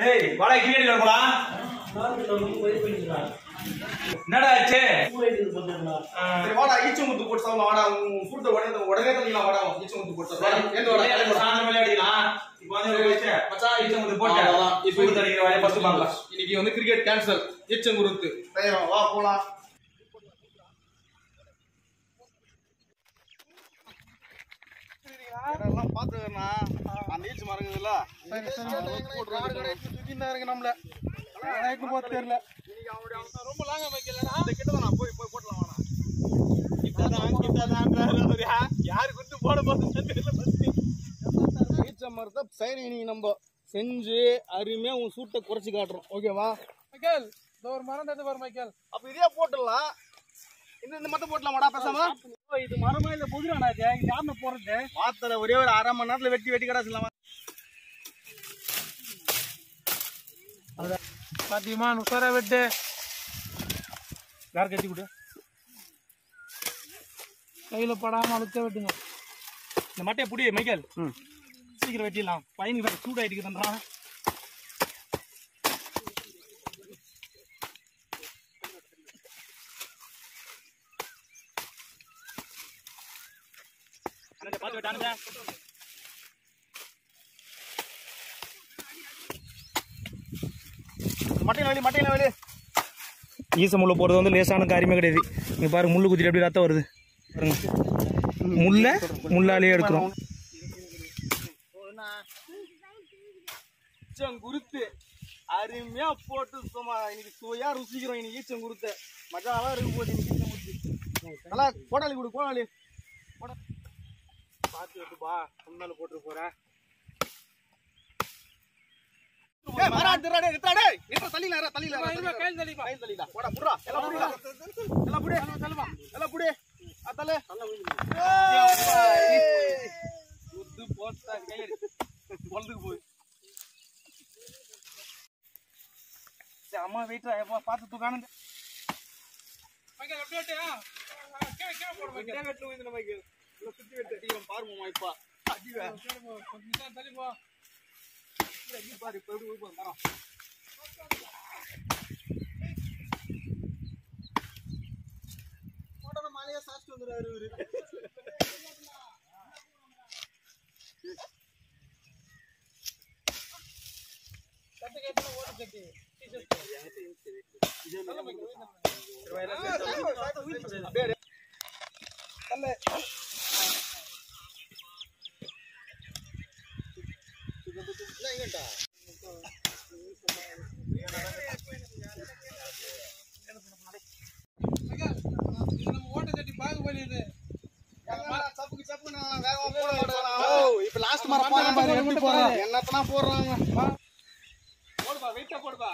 ஏய் வாடா கிரிக்கெட் போலாம் என்னடா ஆச்சு சரி, வாடா ஈச்சமுத்து போட்டு சாப்பிடலாம் வாடா உன் ஃபுட்டை உடனே உடனே தள்ளிக்கலாம் வாடா ஈச்சமுத்து போட்டு சாப்பிடலாம் ஏந்து வாடா ஏந்து வாடா. சாயந்தரம் விளையாடிக்கலாம் இப்போ வந்து ஒரு வச்சு மச்சான் ஈச்சம் வந்து போட்டு அவ்வளவுதான். இப்போ இது தடிக்கிற வேலையை பத்து பார்க்கலாம் இன்னைக்கு வந்து கிரிக்கெட் கேன்சல் ஈச்சங்குருத்து வா போலாம் இதெல்லாம் பாத்துக்கறனா அந்த ஈச்சு மரங்குதுல்ல நம்மள எனக்கு போக தெரியல ரொம்ப லாங்கா வைக்கல இந்த கிட்ட தான் போய் போய் போட்டலாம் வேணா கிட்டதான் கிட்டதான் யாரு குத்து போட போறது தெரியல ஈச்ச மரத்தை சைன் இன்னைக்கு நம்ம செஞ்சு அருமையா உன் சூட்டை குறைச்சு காட்டுறோம் ஓகேவா மைக்கேல் இந்த ஒரு மரம் தந்து பாரு மைக்கேல் அப்ப இதே போட்டுடலாம் இந்த இந்த மத்த போட்டலாமாடா பேசாம இது மரமா இல்ல புதுராடா இது இது யாருன்னு போறது வாத்தர ஒரே ஒரு அரை மணி நேரத்துல வெட்டி வெட்டி கடா சொல்லலாம் பாத்தியமா உசாரா வெட்டு யார் கட்டி கொடு கையில படாம அழுத்த வெட்டுங்க இந்த மட்டையை புடி மைக்கேல் சீக்கிரம் வெட்டிடலாம் பையனுக்கு வேற சூடாயிட்டு தன்றான் பார்த்து வெட்டானுங்க மட்டையில வெளி மட்டையில வெளி ஈச முள்ள போறது வந்து லேசான காரியமே கிடையாது இங்க பாருங்க முள்ளு குத்திட்டு எப்படி ரத்தம் வருது பாருங்க முள்ள முள்ளாலேயே எடுக்கிறோம் ஈச்சங்குருத்து அருமையா போட்டு சும்மா இன்னைக்கு சுவையா ருசிக்கிறோம் இன்னைக்கு ஈச்சங்குருத்து மஜாவா இருக்கு போது இன்னைக்கு ஈச்சங்குருத்து நல்லா கோடாலி கொடு கோடாலி போட பார்த்து வெட்டுப்பா முன்னால போட்டு போற ஏய் வரா திருடா டேய் நிறுத்தா டேய் நிறுத்த தள்ளில இரு தள்ளில இரு கையில் தள்ளிப்பா கையில் தள்ளிடா போடா புடுடா எல்லாம் புடிடா எல்லாம் புடி தள்ளுமா எல்லாம் புடி அத்தல சுத்து போட்டா கையில் பொழுதுக்கு போய் சரி, அம்மா வெயிட்டா எப்பா பார்த்து தூக்கானுங்க பாருமா இப்ப அடிவே பாரு இப்ப எப்படி ஊருக்கு வந்தாரா உடனே மலையா சாப்பிட்டு வந்துடுறாரு இவரு சப்புக்கு சப்பு நான் வேகமா போட மாட்டேன் இப்ப லாஸ்ட் மரம் போறான் பாரு எப்படி போறான் என்னத்தனா போடுறாங்க போடுப்பா வெயிட்டா போடுப்பா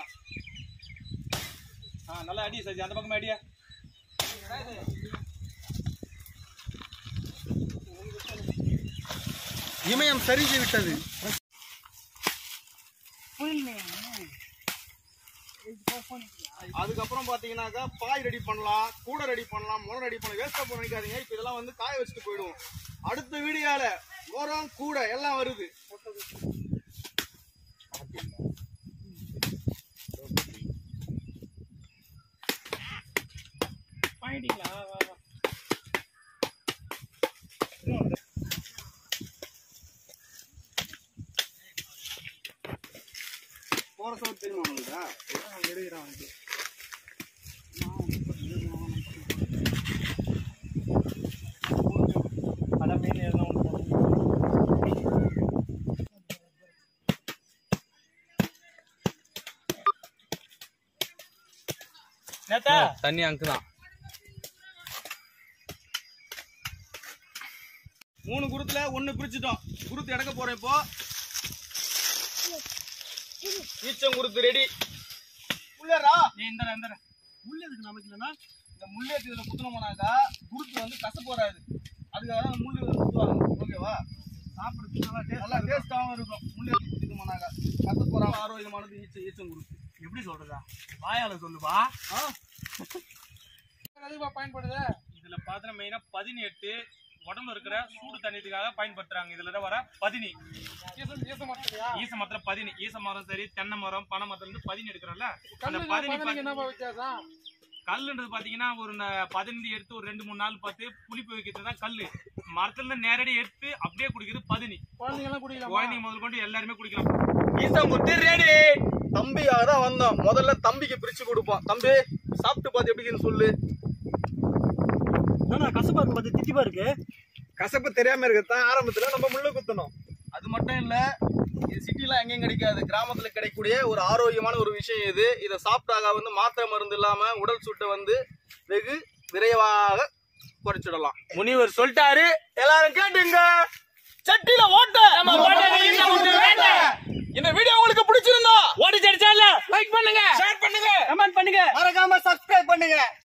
ஆ நல்லா அடி சரி அந்த பக்கமே அடியா இமயம் சரிஞ்சு விட்டது அதுக்கப்புறம் பாத்தீங்கன்னாக்கா பாய் ரெடி பண்ணலாம் கூடை ரெடி பண்ணலாம் முளை ரெடி பண்ணலாம் வேஸ்டா போட நினைக்காதீங்க இப்ப இதெல்லாம் வந்து காய வச்சுட்டு போயிடுவோம் அடுத்த வீடியோல உரம் கூடை எல்லாம் வருது போற சவுண்ட் தெரியுமா உங்களுக்கு நேத்தா தண்ணி அங்குதான் மூணு குருத்துல ஒண்ணு பிரிச்சுட்டோம் குருத்து எடுக்க போறோம் இப்போ ஈச்சம் குருத்து ரெடி உள்ளரா நீ இந்த இந்த முள்ளு எதுக்கு நமக்கு இல்லைன்னா இந்த முள்ளு எடுத்து இதுல குத்துனோம்னாக்கா குருத்து வந்து கசப்பு வராது அதுக்காக தான் முள்ளு இதுல குத்துவாங்க ஓகேவா சாப்பிடுறதுக்கு நல்லா டேஸ்ட் நல்லா டேஸ்டாகவும் இருக்கும் முள்ளு எடுத்து குத்திட்டோம்னாக்கா கசப்பு வராம ஆரோக்கியமானது ஈச்ச ஈச்சம் குருத்து எப்படி சொல்றதா வாயால சொல்லுப்பா அதிகமா பயன்படுது இதுல பாத்தீங்கன்னா மெயினா பதினெட்டு உடம்புல இருக்கிற சூடு தண்ணியத்துக்காக பயன்படுத்துறாங்க இதுல வர பதினி ஈசம் ஈசம் மாட்டலையா ஈச மரத்துல பதினி ஈச மரம் சரி தென்னை மரம் பனை மரத்துல இருந்து பதினி எடுக்கிறோம்ல அந்த கல்லுக்கு பதினி பதினெட்டு என்னப்பா வித்தியாசம் கல்லுன்றது பாத்தீங்கன்னா ஒரு ந- பதினஞ்சு எடுத்து ஒரு ரெண்டு மூணு நாள் பார்த்து புளிப்பு வைக்கிறது தான் கல்லு மரத்துல இருந்து நேரடி எடுத்து அப்படியே குடிக்கிறது பதினி குழந்தைங்க எல்லாம் குடிக்கலாம் குழந்தைங்க முதல் கொண்டு எல்லாருமே குடிக்கலாம் ஈசமுத்து ரெடி தம்பியாக தான் வந்தோம் முதல்ல தம்பிக்கு பிரிச்சு கொடுப்போம் தம்பி சாப்பிட்டு பார்த்து எப்படி இருக்குன்னு சொல்லு கசப்பா இருக்கு பார்த்து திட்டிப்பா இருக்கு கசப்பு தெரியாம இருக்கத்தான் ஆரம்பத்துல நம்ம முள்ளு குத்தணும் அது மட்டும் இல்ல இது சிட்டில எங்கேயும் கிடைக்காது கிராமத்துல கிடைக்கக்கூடிய ஒரு ஆரோக்கியமான ஒரு விஷயம் இது இதை சாப்பிட்டாக வந்து மாத்திரை மருந்து இல்லாம உடல் சூட்டை வந்து வெகு விரைவாக குறைச்சிடலாம் முனிவர் சொல்லிட்டாரு எல்லாரும் கேட்டுங்க சட்டில ஓட்ட இந்த வீடியோ உங்களுக்கு பிடிச்சிருந்தா ஓடி சேனல் லைக் பண்ணுங்க ஷேர் பண்ணுங்க கமெண்ட் பண்ணுங்க மறக்காம சப்ஸ்கிரைப் பண்ணுங்க